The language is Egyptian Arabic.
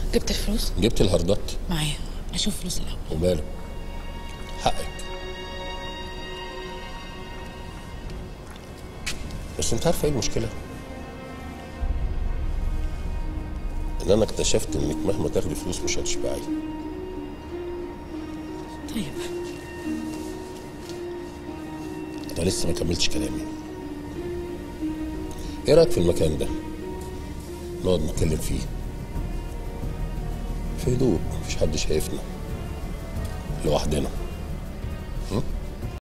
جبت الفلوس جبت الهاردات معايا اشوف فلوس الاول وماله حقك بس انت عارفه ايه المشكله ان انا اكتشفت انك مهما تاخدي فلوس مش هتشبعي طيب انا لسه ما كملتش كلامي ايه رايك في المكان ده نقعد نتكلم فيه في هدوء مفيش حد شايفنا لوحدنا